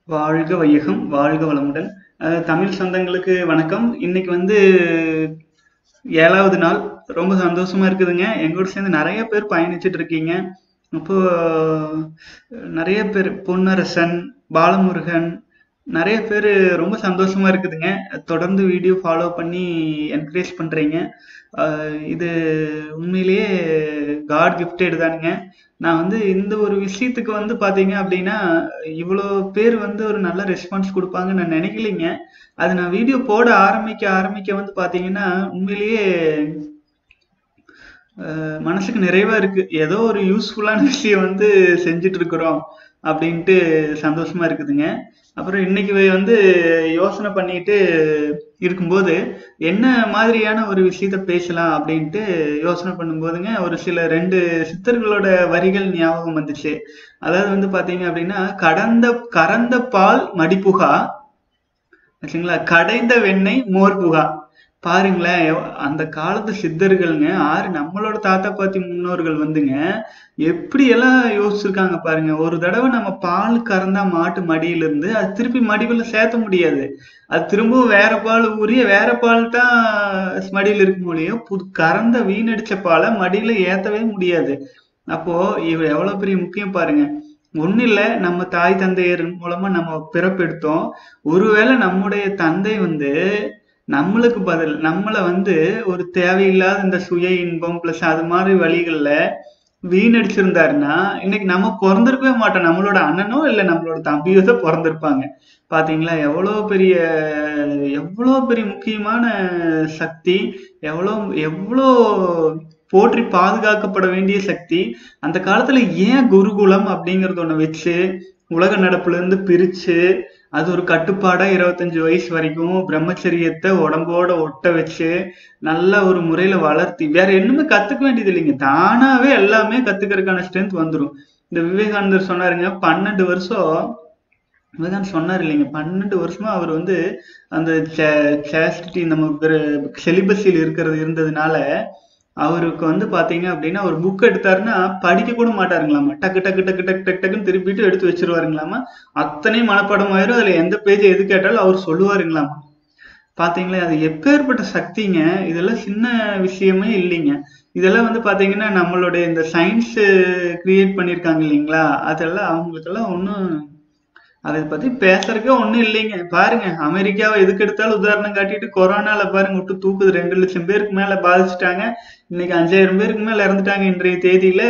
வாழ்க வையகம் வாழ்க வளமுடன் அஹ் தமிழ் சொந்தங்களுக்கு வணக்கம் இன்னைக்கு வந்து ஏழாவது நாள் ரொம்ப சந்தோஷமா இருக்குதுங்க எங்கூட சேர்ந்து நிறைய பேர் பயணிச்சுட்டு இருக்கீங்க அப்போ நிறைய பேர் பொன்னரசன் பாலமுருகன் நிறைய பேர் ரொம்ப சந்தோஷமா இருக்குதுங்க தொடர்ந்து வீடியோ ஃபாலோ பண்ணி என்கரேஜ் பண்றீங்க அஹ் இது உண்மையிலேயே காட் கிஃப்டட் தானுங்க நான் வந்து இந்த ஒரு விஷயத்துக்கு வந்து பாத்தீங்க அப்படின்னா இவ்வளோ பேர் வந்து ஒரு நல்ல ரெஸ்பான்ஸ் கொடுப்பாங்கன்னு நான் நினைக்கலைங்க அது நான் வீடியோ போட ஆரம்பிக்க ஆரம்பிக்க வந்து பாத்தீங்கன்னா உண்மையிலேயே அஹ் மனசுக்கு நிறைவா இருக்கு ஏதோ ஒரு யூஸ்ஃபுல்லான விஷயம் வந்து செஞ்சுட்டு இருக்கிறோம் அப்படின்ட்டு சந்தோஷமா இருக்குதுங்க அப்புறம் இன்னைக்கு வந்து யோசனை பண்ணிட்டு இருக்கும்போது என்ன மாதிரியான ஒரு விஷயத்த பேசலாம் அப்படின்ட்டு யோசனை பண்ணும்போதுங்க ஒரு சில ரெண்டு சித்தர்களோட வரிகள் ஞாபகம் வந்துச்சு அதாவது வந்து பாத்தீங்க அப்படின்னா கடந்த கறந்த பால் மடிப்புகா ஆச்சுங்களா கடைந்த வெண்ணெய் மோர் புகா பாருங்களேன் எவ்- அந்த காலத்து சித்தர்களுங்க ஆறு நம்மளோட தாத்தா பாட்டி முன்னோர்கள் வந்துங்க எப்படி எல்லாம் யோசிச்சிருக்காங்க பாருங்க ஒரு தடவை நம்ம பால் கறந்தா மாட்டு மடியில இருந்து அது திருப்பி மடிக்குள்ள சேர்த்த முடியாது அது திரும்பவும் வேற பால் ஊறி வேற பால் தான் மடியில இருக்க முடியும் புது கறந்த வீணடிச்ச பாலை மடியில ஏத்தவே முடியாது அப்போ இவ எவ்வளவு பெரிய முக்கியம் பாருங்க ஒண்ணு இல்ல நம்ம தாய் தந்தையர் மூலமா நம்ம பிறப்பெடுத்தோம் ஒருவேளை நம்முடைய தந்தை வந்து நம்மளுக்கு பதில் நம்மள வந்து ஒரு தேவையில்லாத இந்த சுய இன்பம் பிளஸ் அது மாதிரி வழிகள்ல வீணடிச்சிருந்தாருன்னா இன்னைக்கு நம்ம பிறந்திருக்கவே மாட்டோம் நம்மளோட அண்ணனோ இல்ல நம்மளோட தம்பியோ தான் பிறந்திருப்பாங்க பாத்தீங்களா எவ்வளவு பெரிய எவ்வளவு பெரிய முக்கியமான சக்தி எவ்வளவு எவ்வளோ போற்றி பாதுகாக்கப்பட வேண்டிய சக்தி அந்த காலத்துல ஏன் குருகுலம் அப்படிங்கறது ஒண்ணு வச்சு உலக நடப்புல இருந்து பிரிச்சு அது ஒரு கட்டுப்பாடா இருபத்தஞ்சு வயசு வரைக்கும் பிரம்மச்சரியத்தை உடம்போட ஒட்ட வச்சு நல்ல ஒரு முறையில வளர்த்தி வேற என்னமே கத்துக்க வேண்டியது இல்லைங்க தானாவே எல்லாமே கத்துக்கிறதுக்கான ஸ்ட்ரென்த் வந்துரும் இந்த விவேகானந்தர் சொன்னாருங்க பன்னெண்டு வருஷம் விவேகானந்தர் சொன்னார் இல்லைங்க பன்னெண்டு வருஷமா அவர் வந்து அந்த சேஸ்டிட்டி நம்ம செலிபஸில் இருக்கிறது இருந்ததுனால அவருக்கு வந்து பாத்தீங்க அப்படின்னா ஒரு புக் எடுத்தாருன்னா படிக்க கூட மாட்டாருங்களாமா டக்கு டக்கு டக்கு டக்கு டக்கு டக்குன்னு திருப்பிட்டு எடுத்து வச்சிருவாருங்களாமா அத்தனையும் மனப்பாடம் ஆயிரும் அதுல எந்த பேஜ் எது கேட்டாலும் அவர் சொல்லுவாருங்களாமா பாத்தீங்களா அது எப்பேற்பட்ட சக்திங்க இதெல்லாம் சின்ன விஷயமே இல்லைங்க இதெல்லாம் வந்து பாத்தீங்கன்னா நம்மளுடைய இந்த சயின்ஸ் கிரியேட் பண்ணிருக்காங்க இல்லைங்களா அதெல்லாம் அவங்களுக்கெல்லாம் ஒன்றும் அதை பத்தி பேசுறதுக்கே ஒண்ணும் இல்லைங்க பாருங்க அமெரிக்காவை எதுக்கு எடுத்தாலும் உதாரணம் காட்டிட்டு கொரோனால பாருங்க விட்டு தூக்குது ரெண்டு லட்சம் பேருக்கு மேல பாதிச்சுட்டாங்க இன்னைக்கு அஞ்சாயிரம் பேருக்கு மேல இறந்துட்டாங்க இன்றைய தேதியில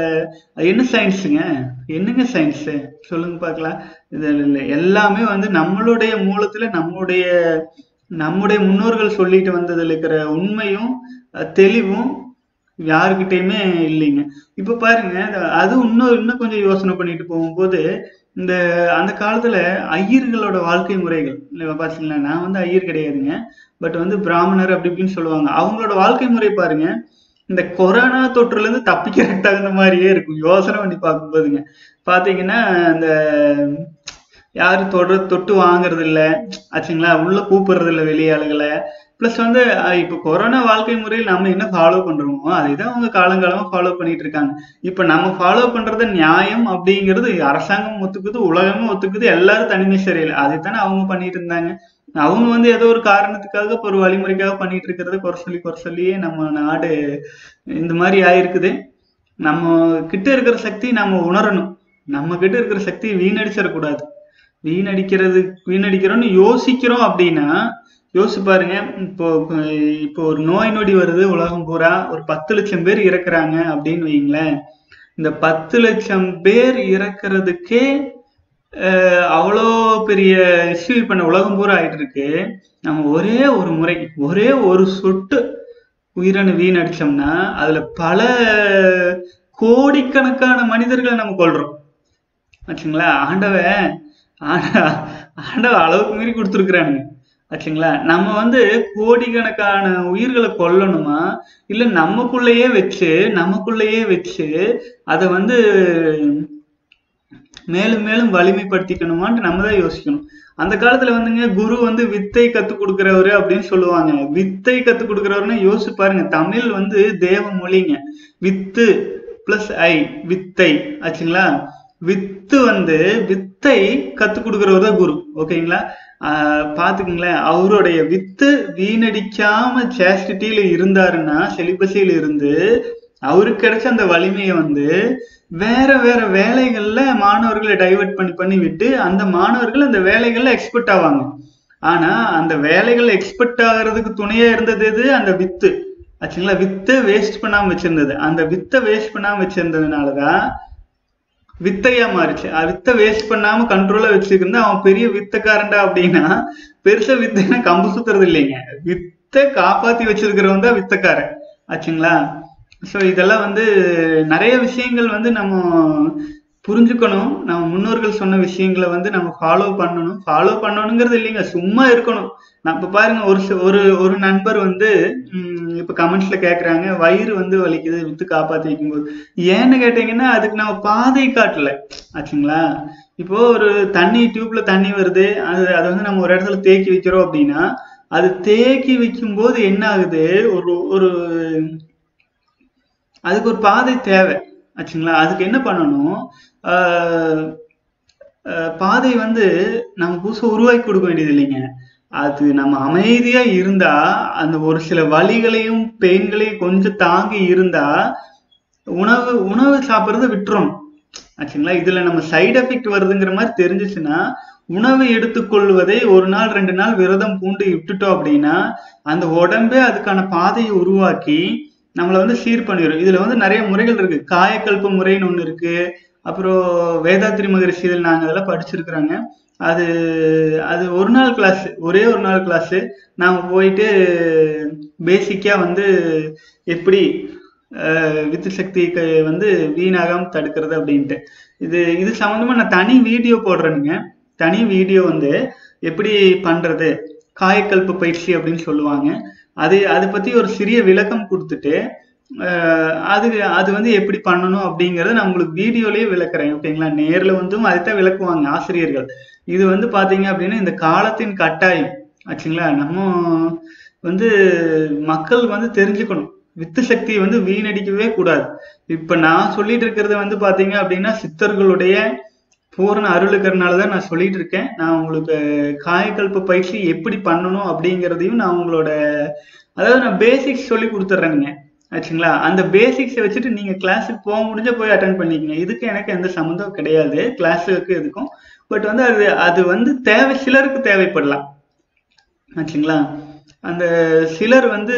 அது என்ன சயின்ஸுங்க என்னங்க சயின்ஸ் சொல்லுங்க பார்க்கலாம் இது இல்ல எல்லாமே வந்து நம்மளுடைய மூலத்துல நம்முடைய நம்முடைய முன்னோர்கள் சொல்லிட்டு வந்ததுல இருக்கிற உண்மையும் அஹ், தெளிவும் யாருக்கிட்டயுமே இல்லைங்க இப்ப பாருங்க அது- அது இன்னும் இன்னும் கொஞ்சம் யோசனை பண்ணிட்டு போகும்போது இந்த அந்த காலத்துல ஐயர்களோட வாழ்க்கை முறைகள் இல்ல பாத்தீங்களா நான் வந்து ஐயர் கிடையாதுங்க பட் வந்து பிராமணர் அப்படி இப்படின்னு சொல்லுவாங்க அவங்களோட வாழ்க்கை முறை பாருங்க இந்த கொரோனா தொற்றுல இருந்து தப்பிக்கிறதுக்கு தகுந்த மாதிரியே இருக்கும் யோசனை பண்ணி பார்க்கும்போதுங்க பாத்தீங்கன்னா இந்த யாரும் தொட தொட்டு வாங்குறது இல்ல ஆச்சுங்களா உள்ள கூப்பிடுறது இல்ல வெளியாளுகளை பிளஸ் வந்து அஹ், இப்ப கொரோனா வாழ்க்கை முறையில் நம்ம என்ன ஃபாலோ பண்றோமோ அதை தான் அவங்க காலங்காலமா ஃபாலோ பண்ணிட்டு இருக்காங்க இப்ப நம்ம ஃபாலோ பண்றது நியாயம் அப்படிங்கிறது அரசாங்கம் ஒத்துக்குது உலகமும் ஒத்துக்குது எல்லாரும் தனிமை சரியில்லை அதைத்தானே அவங்க பண்ணிட்டு இருந்தாங்க அவங்க வந்து ஏதோ ஒரு காரணத்துக்காக இப்ப ஒரு வழிமுறைக்காக பண்ணிட்டு இருக்கிறத குறை சொல்லி குறை சொல்லியே நம்ம நாடு இந்த மாதிரி ஆயிருக்குது நம்ம கிட்ட இருக்கிற சக்தி நம்ம உணரணும் நம்ம கிட்ட இருக்கிற சக்தியை வீணடிச்சிடக்கூடாது வீணடிக்கிறது வீணடிக்கிறோம்னு யோசிக்கிறோம் அப்படின்னா யோசிச்சு பாருங்க இப்போ இப்போ ஒரு நோய் நொடி வருது உலகம் பூரா ஒரு பத்து லட்சம் பேர் இறக்குறாங்க அப்படின்னு வைங்களேன் இந்த பத்து லட்சம் பேர் இறக்குறதுக்கே அஹ், அவ்வளோ பெரிய இஷ்யூ இப்ப இந்த உலகம் பூரா ஆயிட்டு இருக்கு நம்ம ஒரே ஒரு முறை ஒரே ஒரு சொட்டு உயிரணு வீணடிச்சோம்னா அதுல பல கோடிக்கணக்கான மனிதர்களை நம்ம கொல்றோம் ஆச்சுங்களா ஆண்டவன் ஆண்ட- ஆண்டவன் அளவுக்கு மீறி கொடுத்துருக்குறானுங்க ஆச்சுங்களா நம்ம வந்து கோடிக்கணக்கான உயிர்களை கொல்லணுமா இல்ல நமக்குள்ளேயே வச்சு நமக்குள்ளேயே வச்சு அதை வந்து மேலும் மேலும் வலிமைப்படுத்திக்கணுமான்ட்டு நம்ம தான் யோசிக்கணும் அந்த காலத்துல வந்துங்க குரு வந்து வித்தை கத்து கொடுக்கிறவரு அப்படின்னு சொல்லுவாங்க வித்தை கத்து கொடுக்கிறவருன்னு யோசிச்சு பாருங்க தமிழ் வந்து தேவ மொழிங்க வித்து பிளஸ் ஐ வித்தை ஆச்சுங்களா வித்து வந்து வித்தை கத்து கொடுக்கறவர் தான் குரு ஓகேங்களா ஆஹ் பாத்துக்குங்களேன் அவருடைய வித்து வீணடிக்காம சேஸ்டிட்டியில இருந்தாருன்னா செலிபஸியில இருந்து அவருக்கு கிடைச்ச அந்த வலிமையை வந்து வேற வேற வேலைகள்ல மாணவர்களை டைவர்ட் பண்ணி பண்ணி விட்டு அந்த மாணவர்கள் அந்த வேலைகள்ல எக்ஸ்பர்ட் ஆவாங்க ஆனா அந்த வேலைகள் எக்ஸ்பர்ட் ஆகிறதுக்கு துணையா இருந்தது எது அந்த வித்து ஆச்சுங்களா வித்தை வேஸ்ட் பண்ணாம வச்சிருந்தது அந்த வித்தை வேஸ்ட் பண்ணாம வச்சிருந்ததுனாலதான் வித்தையா மாறிச்சு அது வித்தை வேஸ்ட் பண்ணாம கண்ட்ரோலா வச்சுக்கிருந்தா அவன் பெரிய வித்தக்காரன்டா அப்படின்னா பெருசா வித்தைனா கம்பு சுத்துறது இல்லைங்க வித்தை காப்பாத்தி வச்சிருக்கிறவன் தான் வித்தக்காரன் ஆச்சுங்களா ஸோ இதெல்லாம் வந்து நிறைய விஷயங்கள் வந்து நம்ம புரிஞ்சுக்கணும் நம்ம முன்னோர்கள் சொன்ன விஷயங்களை வந்து நம்ம ஃபாலோ பண்ணணும் ஃபாலோ பண்ணணுங்கிறது இல்லைங்க சும்மா இருக்கணும் நம்ம பாருங்க ஒரு சி- ஒரு ஒரு நண்பர் வந்து ம், இப்ப கமெண்ட்ஸ்ல கேக்குறாங்க வயிறு வந்து வலிக்குது வித்து காப்பாத்தி வைக்கும்போது ஏன்னு கேட்டீங்கன்னா அதுக்கு நம்ம பாதை காட்டல ஆச்சுங்களா இப்போ ஒரு தண்ணி டியூப்ல தண்ணி வருது அது அதை வந்து நம்ம ஒரு இடத்துல தேக்கி வைக்கிறோம் அப்படின்னா அது தேக்கி வைக்கும்போது என்ன ஆகுது ஒரு ஒரு அதுக்கு ஒரு பாதை தேவை ஆச்சுங்களா அதுக்கு என்ன பண்ணணும் ஆஹ் ஆஹ் பாதை வந்து நம்ம புதுசா உருவாக்கி கொடுக்க வேண்டியது இல்லைங்க அது நம்ம அமைதியா இருந்தா அந்த ஒரு சில வலிகளையும் பெயின்களையும் கொஞ்சம் தாங்கி இருந்தா உணவு உணவு சாப்பிட்றத விட்டுறணும் ஆச்சுங்களா இதுல நம்ம சைடு எஃபெக்ட் வருதுங்கிற மாதிரி தெரிஞ்சுச்சுன்னா உணவு எடுத்துக்கொள்வதை ஒரு நாள் ரெண்டு நாள் விரதம் பூண்டு விட்டுட்டோம் அப்படின்னா அந்த உடம்பே அதுக்கான பாதையை உருவாக்கி நம்மளை வந்து சீர் பண்ணிடும் இதுல வந்து நிறைய முறைகள் இருக்கு காயக்கல்ப முறைன்னு ஒண்ணு இருக்கு அப்புறம் வேதாத்திரி மகரிஷிகள் நாங்க அதெல்லாம் படிச்சிருக்கிறாங்க அது அது ஒரு நாள் கிளாஸ் ஒரே ஒரு நாள் கிளாஸ் நாம போயிட்டு பேசிக்கா வந்து எப்படி அஹ், வித்து சக்தி க- வந்து வீணாகாம தடுக்கிறது அப்படின்ட்டு இது இது சம்பந்தமா நான் தனி வீடியோ போடுறேனுங்க தனி வீடியோ வந்து எப்படி பண்றது காயக்கல்ப பயிற்சி அப்படின்னு சொல்லுவாங்க அது அதை பத்தி ஒரு சிறிய விளக்கம் கொடுத்துட்டு அஹ், அது அது வந்து எப்படி பண்ணணும் அப்படிங்கறத நான் உங்களுக்கு வீடியோலயே விளக்குறேன் ஓகேங்களா நேர்ல வந்தும் அதைத்தான் விளக்குவாங்க ஆசிரியர்கள் இது வந்து பாத்தீங்க அப்படின்னா இந்த காலத்தின் கட்டாயம் ஆச்சுங்களா நம்ம வந்து மக்கள் வந்து தெரிஞ்சுக்கணும் வித்து சக்தியை வந்து வீணடிக்கவே கூடாது இப்ப நான் சொல்லிட்டு இருக்கிறது வந்து பாத்தீங்க அப்படின்னா சித்தர்களுடைய பூரண அருளுக்கிறனால தான் நான் சொல்லிட்டு இருக்கேன் நான் உங்களுக்கு காயக்கல்ப பயிற்சி எப்படி பண்ணணும் அப்படிங்கிறதையும் நான் உங்களோட அதாவது நான் பேசிக்ஸ் சொல்லி கொடுத்துட்றேனுங்க ஆச்சுங்களா அந்த பேசிக்ஸை வச்சுட்டு நீங்க கிளாஸுக்கு போக முடிஞ்ச போய் அட்டன் பண்ணிக்கங்க இதுக்கு எனக்கு எந்த சம்மந்தம் கிடையாது கிளாஸுக்கு எதுக்கும் பட் வந்து அது அது வந்து தேவை சிலருக்கு தேவைப்படலாம் ஆச்சுங்களா அந்த சிலர் வந்து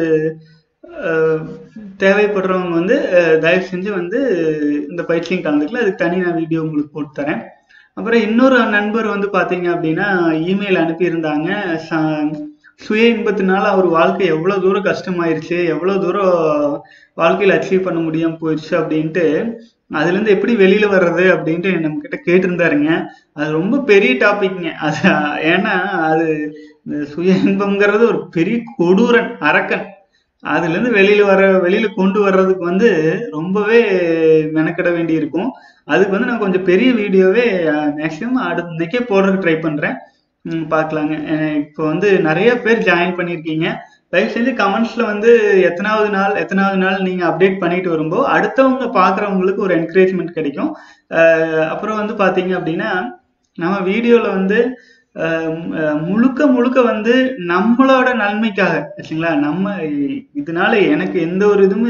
அஹ், தேவைப்படுறவங்க வந்து அஹ், தயவு செஞ்சு வந்து இந்த பயிற்சியும் கலந்துக்கலாம் அதுக்கு தனி நான் வீடியோ உங்களுக்கு போட்டு தரேன் அப்புறம் இன்னொரு நண்பர் வந்து பாத்தீங்க அப்படின்னா இமெயில் அனுப்பியிருந்தாங்க ச- சுய இன்பத்தினால அவர் வாழ்க்கை எவ்வளவு தூரம் கஷ்டமாயிருச்சு எவ்வளவு தூரம் வாழ்க்கையில அச்சீவ் பண்ண முடியாம போயிடுச்சு அப்படின்ட்டு அதுல இருந்து எப்படி வெளியில வர்றது அப்படின்ட்டு நம்ம கிட்ட கேட்டிருந்தாருங்க அது ரொம்ப பெரிய டாபிக்ங்க அது ஏன்னா அது இந்த சுய இன்பம்ங்கிறது ஒரு பெரிய கொடூரன் அரக்கன் அதுல இருந்து வெளியில வர வெளியில கொண்டு வர்றதுக்கு வந்து ரொம்பவே மெனக்கிட வேண்டி இருக்கும் அதுக்கு வந்து நான் கொஞ்சம் பெரிய வீடியோவே மேக்சிமம் அடுத்த இன்னைக்கே போடுறதுக்கு ட்ரை பண்றேன் ம், பார்க்கலாங்க அஹ் இப்போ வந்து நிறைய பேர் ஜாயின் பண்ணியிருக்கீங்க தயவு செஞ்சு கமெண்ட்ஸ்ல வந்து எத்தனாவது நாள் எத்தனாவது நாள் நீங்க அப்டேட் பண்ணிட்டு வரும்போது அடுத்தவங்க பாக்குறவங்களுக்கு ஒரு என்கரேஜ்மெண்ட் கிடைக்கும் அஹ் அப்புறம் வந்து பாத்தீங்க அப்படின்னா நம்ம வீடியோல வந்து அஹ் அஹ் முழுக்க முழுக்க வந்து நம்மளோட நன்மைக்காக ஆச்சுங்களா நம்ம இதனால எனக்கு எந்த ஒரு இதுவுமே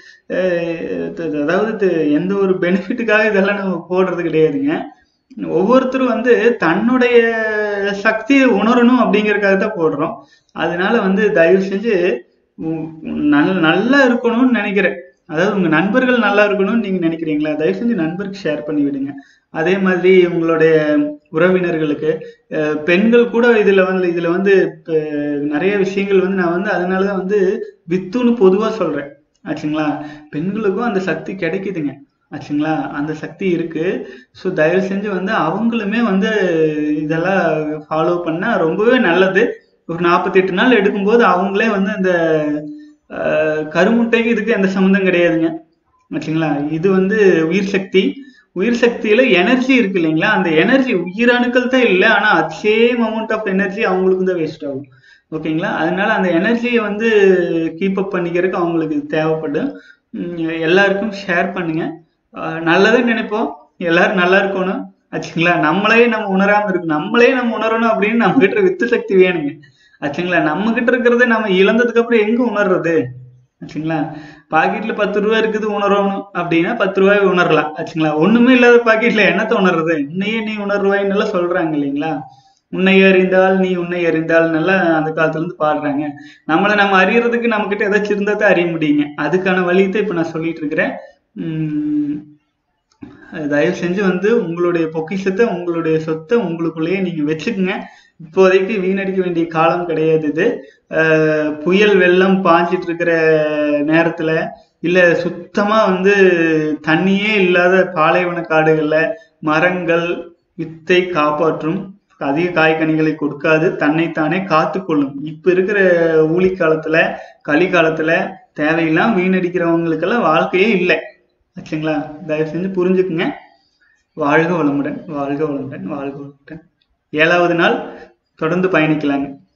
அஹ் த- அதாவது த- எந்த ஒரு பெனிஃபிட்டுக்காக இதெல்லாம் நம்ம போடுறது கிடையாதுங்க ஒவ்வொருத்தரும் வந்து தன்னுடைய சக்தியை உணரணும் அப்படிங்கறதுக்காக தான் போடுறோம் அதனால வந்து தயவு செஞ்சு உ- நல்ல நல்லா இருக்கணும்னு நினைக்கிறேன் அதாவது உங்க நண்பர்கள் நல்லா இருக்கணும்னு நீங்க நினைக்கிறீங்களா தயவு செஞ்சு நண்பருக்கு ஷேர் பண்ணி விடுங்க அதே மாதிரி உங்களுடைய உறவினர்களுக்கு அஹ், பெண்கள் கூட இதுல வந்து இதுல வந்து இப்ப நிறைய விஷயங்கள் வந்து நான் வந்து அதனாலதான் வந்து வித்துன்னு பொதுவா சொல்றேன் ஆச்சுங்களா பெண்களுக்கும் அந்த சக்தி கிடைக்குதுங்க ஆச்சுங்களா அந்த சக்தி இருக்கு ஸோ தயவு செஞ்சு வந்து அவங்களுமே வந்து இதெல்லாம் ஃபாலோ பண்ணா ரொம்பவே நல்லது ஒரு நாற்பத்தெட்டு நாள் எடுக்கும்போது அவங்களே வந்து அந்த அஹ், கருமுட்டைக்கு இதுக்கு எந்த சம்மந்தம் கிடையாதுங்க ஆச்சுங்களா இது வந்து உயிர் சக்தி உயிர் சக்தியில எனர்ஜி இருக்கு இல்லைங்களா அந்த எனர்ஜி உயிரணுக்கள் தான் இல்லை ஆனா சேம் அமௌண்ட் ஆஃப் எனர்ஜி அவங்களுக்கு தான் வேஸ்ட் ஆகும் ஓகேங்களா அதனால அந்த எனர்ஜியை வந்து கீப் அப் பண்ணிக்கிறதுக்கு அவங்களுக்கு இது தேவைப்படும் உம் எல்லாருக்கும் ஷேர் பண்ணுங்க அஹ் நல்லதே நினைப்போம் எல்லாரும் நல்லா இருக்கணும் ஆச்சுங்களா நம்மளே நம்ம உணராம இருக்கு நம்மளே நம்ம உணரணும் அப்படின்னு நம்ம கிட்ட வித்து சக்தி வேணுங்க ஆச்சுங்களா நம்ம கிட்ட இருக்கிறத நம்ம இழந்ததுக்கு அப்புறம் எங்க உணர்றது ஆச்சுங்களா பாக்கெட்ல பத்து ரூபா இருக்குது உணரணும் அப்படின்னா பத்து ரூபாய் உணரலாம் ஆச்சுங்களா ஒண்ணுமே இல்லாத பாக்கெட்ல என்னத்த உணர்றது உன்னையே நீ உணர்வாயின்னு எல்லாம் சொல்றாங்க இல்லைங்களா உன்னை அறிந்தால் நீ உன்னை அறிந்தால் நல்லா அந்த காலத்துல இருந்து பாடுறாங்க நம்மளை நம்ம அறியறதுக்கு நம்ம கிட்ட ஏதாச்சும் இருந்தா தான் அறிய முடியுங்க அதுக்கான வழியத்தை இப்ப நான் சொல்லிட்டு இருக்கிறேன் உம் தயவு செஞ்சு வந்து உங்களுடைய பொக்கிஷத்தை உங்களுடைய சொத்தை உங்களுக்குள்ளேயே நீங்க வச்சுக்கோங்க இப்போதைக்கு வீணடிக்க வேண்டிய காலம் கிடையாது இது அஹ் புயல் வெள்ளம் பாஞ்சிட்டு இருக்கிற நேரத்துல இல்ல சுத்தமா வந்து தண்ணியே இல்லாத பாலைவன காடுகள்ல மரங்கள் வித்தை காப்பாற்றும் அதிக காய்கனிகளை கொடுக்காது தன்னைத்தானே காத்துக்கொள்ளும் இப்ப இருக்கிற ஊழி காலத்துல களி காலத்துல தேவையெல்லாம் வீணடிக்கிறவங்களுக்கெல்லாம் வாழ்க்கையே இல்லை ஆச்சுங்களா தயவு செஞ்சு புரிஞ்சுக்குங்க வாழ்க வளமுடன் வாழ்க வளமுடன் வாழ்க வளமுடன் ஏழாவது நாள் தொடர்ந்து பயணிக்கலாங்க